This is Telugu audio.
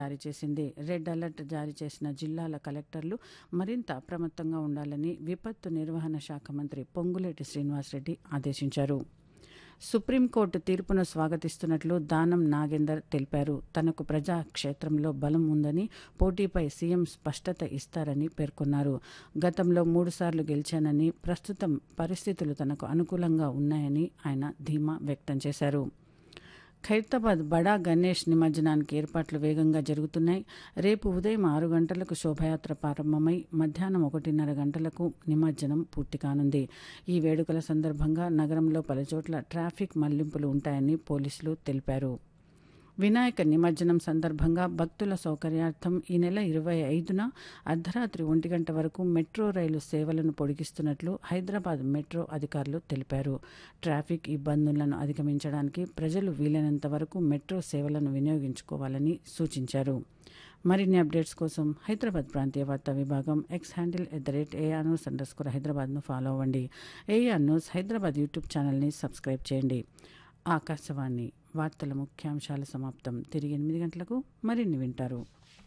జారీ చేసింది రెడ్ అలర్ట్ జారీ చేసిన జిల్లాల కలెక్టర్లు మరింత అప్రమత్తంగా ఉండాలని విపత్తు నిర్వహణ శాఖ మంత్రి పొంగులేటి శ్రీనివాసరెడ్డి ఆదేశించారు సుప్రీంకోర్టు తీర్పును స్వాగతిస్తున్నట్లు దానం నాగేందర్ తెలిపారు తనకు ప్రజాక్షేత్రంలో బలం ఉందని పోటీపై సీఎం స్పష్టత ఇస్తారని పేర్కొన్నారు గతంలో మూడుసార్లు గెలిచానని ప్రస్తుతం పరిస్థితులు తనకు అనుకూలంగా ఉన్నాయని ఆయన ధీమా వ్యక్తం చేశారు ఖైరతాబాద్ బడా గణేష్ నిమజ్జనానికి ఏర్పాట్లు వేగంగా జరుగుతున్నాయి రేపు ఉదయం ఆరు గంటలకు శోభయాత్ర ప్రారంభమై మధ్యాహ్నం ఒకటిన్నర గంటలకు నిమజ్జనం పూర్తి కానుంది ఈ వేడుకల సందర్భంగా నగరంలో పలుచోట్ల ట్రాఫిక్ మళ్లింపులు ఉంటాయని పోలీసులు తెలిపారు వినాయక నిమజ్జనం సందర్భంగా భక్తుల సౌకర్యార్థం ఈ నెల ఇరవై ఐదున అర్ధరాత్రి ఒంటి గంట వరకు మెట్రో రైలు సేవలను పొడిగిస్తున్నట్లు హైదరాబాద్ మెట్రో అధికారులు తెలిపారు ట్రాఫిక్ ఇబ్బందులను అధిగమించడానికి ప్రజలు వీలైనంత వరకు మెట్రో సేవలను వినియోగించుకోవాలని సూచించారు మరిన్ని అప్డేట్స్ కోసం హైదరాబాద్ ప్రాంతీయ వార్తా విభాగం X handle at the rate AR news underscore స్కోర్ హైదరాబాద్ను ఫాలో అవ్వండి ఏఆర్ న్యూస్ హైదరాబాద్ యూట్యూబ్ ఛానల్ని సబ్స్క్రైబ్ చేయండి ఆకాశవాణి వార్తల ముఖ్యాంశాల సమాప్తం తిరిగి ఎనిమిది గంటలకు మరిన్ని వింటారు